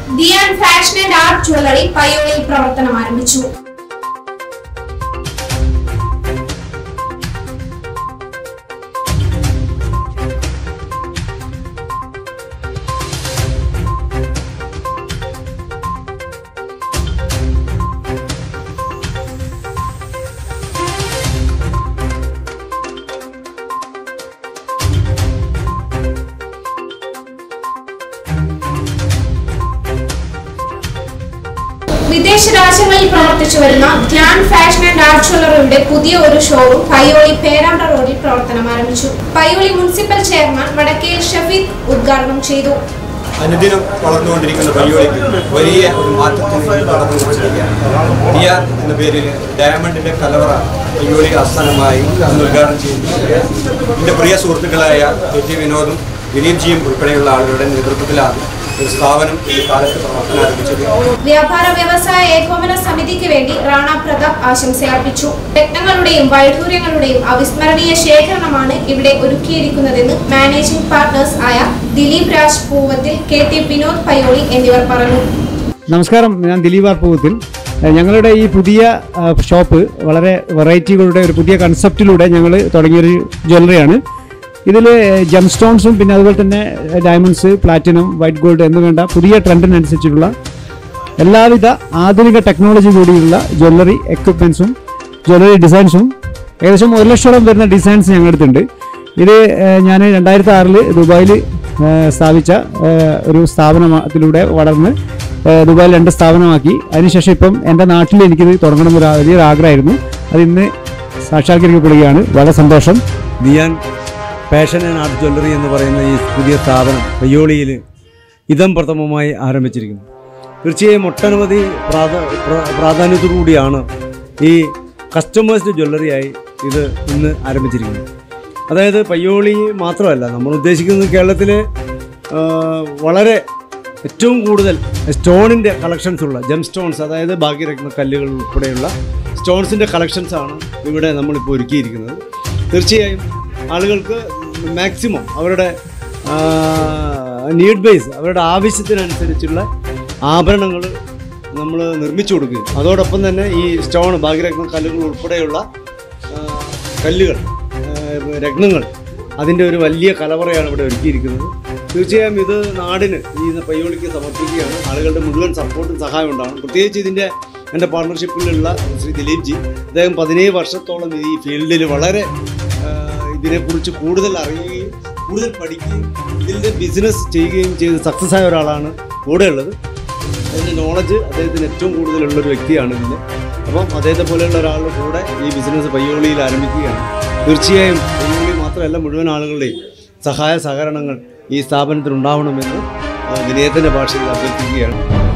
ദിയാൻ fashion and art jewellery പയ്യോളിയിൽ പ്രവർത്തനം ആരംഭിച്ചു വിദേശ രാജ്യങ്ങളിൽ പ്രവർത്തിച്ചു വരുന്ന ഗ്ലാൻ ഫാഷൻ ആൻഡ് ആർട്ട് ജ്വല്ലറിയുടെ പുതിയ ഒരു ഷോറൂം പയ്യോളി പേരാമ്പ്ര റോഡിൽ പ്രവർത്തനം ആരംഭിച്ചു പയ്യോളി മുനിസിപ്പൽ ചെയർമാൻ വടക്കേൽ ഷഫീഖ് ഉദ്ഘാടനം ചെയ്തു അനുദിനം വളർന്നുകൊണ്ടിരിക്കുന്ന പയ്യോളിക്ക് വലിയ ഒരു മാറ്റത്തിന് കടന്നു കുറിച്ചിരിക്കുകയാണ് ദിയ എന്ന പേരിൽ ഡയമണ്ടിന്റെ കലവറ പയ്യോളി ആസ്ഥാനമായി അന്ന് ഉദ്ഘാടനം ചെയ്തിരിക്കുകയാണ് എൻ്റെ പ്രിയ സുഹൃത്തുക്കളായ കെ ടി വിനോദും ദിലീപ്ജിയും ഉൾപ്പെടെയുള്ള ആളുകളുടെ നേതൃത്വത്തിലാണ് ഒരു സ്ഥാപനം ഈ കാലത്ത് പ്രവർത്തനം ആരംഭിച്ചത് വ്യാപാര വ്യവസായ ഏകോപന സമിതിക്ക് വേണ്ടി റാണ പ്രതാപ് ആശംസ അർപ്പിച്ചു രത്നങ്ങളുടെയും വൈഡൂര്യങ്ങളുടെയും അവിസ്മരണീയ ശേഖരണമാണ് ഇവിടെ ഒരുക്കിയിരിക്കുന്നതെന്ന് മാനേജിംഗ് പാർട്ട്നേഴ്സ് ആയ ദിലീപ് രാജ് പൂവത്തിൽ കെ ടി വിനോദ് പയ്യോളി എന്നിവർ പറഞ്ഞു നമസ്കാരം ഞാൻ ദിലീപ് ആർപ്പൂത്തിൽ ഞങ്ങളുടെ ഈ പുതിയ ആ, ഷോപ്പ് വളരെ വെറൈറ്റികളുടെ ഒരു പുതിയ കൺസെപ്റ്റിലൂടെ ഞങ്ങൾ തുടങ്ങിയൊരു ജ്വല്ലറിയാണ് ഇതിൽ ജം സ്റ്റോൺസും പിന്നെ അതുപോലെ തന്നെ ഡയമണ്ട്സ് പ്ലാറ്റിനം വൈറ്റ് ഗോൾഡ് എന്ന് വേണ്ട പുതിയ ട്രെൻഡിനനുസരിച്ചിട്ടുള്ള എല്ലാവിധ ആധുനിക ടെക്നോളജി കൂടിയുള്ള ജ്വല്ലറി എക്വിപ്മെൻസും ജ്വല്ലറി ഡിസൈൻസും ഏകദേശം ഒരു ലക്ഷോളം വരുന്ന ഡിസൈൻസ് ഞങ്ങളുടെ അടുത്തുണ്ട് ഇത് ഞാൻ രണ്ടായിരത്തി ആറിൽ ദുബായിൽ സ്ഥാപിച്ച ഏഹ്, ഒരു സ്ഥാപനത്തിലൂടെ വളർന്ന് ഏഹ്, ദുബായിൽ രണ്ട് സ്ഥാപനമാക്കി അതിനുശേഷം ഇപ്പം എൻ്റെ നാട്ടിൽ എനിക്കിത് തുടങ്ങണമെന്നൊരു ആ- വലിയൊരു ആഗ്രഹമായിരുന്നു അത് ഇന്ന് സാക്ഷാത്കരിക്കപ്പെടുകയാണ് വളരെ സന്തോഷം Diyan fashion and art jewellery എന്ന് പറയുന്ന ഈ പുതിയ സ്ഥാപനം പയ്യോളിയിൽ ഇതം പ്രഥമമായി ആരംഭിച്ചിരിക്കുന്നു തീർച്ചയായും ഒട്ടനവധി പ്രാധാ പ്ര- പ്രാധാന്യത്തോടുകൂടിയാണ് ഈ കസ്റ്റമേഴ്സ്ഡ് ജ്വല്ലറിയായി ഇത് ഇന്ന് ആരംഭിച്ചിരിക്കുന്നത് അതായത് പയ്യോളി മാത്രമല്ല നമ്മൾ ഉദ്ദേശിക്കുന്നത് കേരളത്തിലെ ആ, വളരെ ഏറ്റവും കൂടുതൽ സ്റ്റോണിൻ്റെ കളക്ഷൻസ് ഉള്ള ജം സ്റ്റോൺസ് അതായത് ഭാഗ്യരത്ന കല്ലുകൾ ഉൾപ്പെടെയുള്ള സ്റ്റോൺസിൻ്റെ കളക്ഷൻസാണ് ഇവിടെ നമ്മളിപ്പോൾ ഒരുക്കിയിരിക്കുന്നത് തീർച്ചയായും ആളുകൾക്ക് മാക്സിമം അവരുടെ നീഡ് ബേസ് അവരുടെ ആവശ്യത്തിനനുസരിച്ചുള്ള ആഭരണങ്ങൾ നമ്മൾ നിർമ്മിച്ചു കൊടുക്കുകയും അതോടൊപ്പം തന്നെ ഈ സ്റ്റോൺ ഭാഗ്യരത്ന കല്ലുകൾ ഉൾപ്പെടെയുള്ള ആ, കല്ലുകൾ ആ, രത്നങ്ങൾ അതിൻ്റെ ഒരു വലിയ കലവറയാണ് ഇവിടെ ഒരുക്കിയിരിക്കുന്നത് തീർച്ചയായും ഇത് നാടിന് ഈ പയ്യോളിക്ക് സമർപ്പിക്കുകയാണ് ആളുകളുടെ മുഴുവൻ സപ്പോർട്ടും സഹായം ഉണ്ടാവണം പ്രത്യേകിച്ച് ഇതിൻ്റെ എൻ്റെ പാർട്ണർഷിപ്പിലുള്ള ശ്രീ ദിലീപ് ജി അദ്ദേഹം പതിനേഴ് വർഷത്തോളം ഈ ഫീൽഡിൽ വളരെ ആ, ഇതിനെക്കുറിച്ച് കൂടുതൽ അറിയുകയും കൂടുതൽ പഠിക്കുകയും ഇതിൻ്റെ ബിസിനസ് ചെയ്യുകയും ചെയ്ത് സക്സസ് ആയ ഒരാളാണ് കൂടെയുള്ളത് അതിൻ്റെ നോളജ് അദ്ദേഹത്തിന് ഏറ്റവും കൂടുതലുള്ള ഒരു വ്യക്തിയാണ് ഇതിൽ അപ്പം അദ്ദേഹത്തെ പോലെയുള്ള ഒരാളുടെ കൂടെ ഈ ബിസിനസ് പയ്യോളിയിൽ ആരംഭിക്കുകയാണ് തീർച്ചയായും പയ്യോളി മാത്രമല്ല മുഴുവൻ ആളുകളുടെയും സഹായ സഹകരണങ്ങൾ ഈ സ്ഥാപനത്തിൽ ഉണ്ടാവണമെന്ന് ആ, വിനയത്തിൻ്റെ ഭാഷയിൽ അഭ്യർത്ഥിക്കുകയാണ്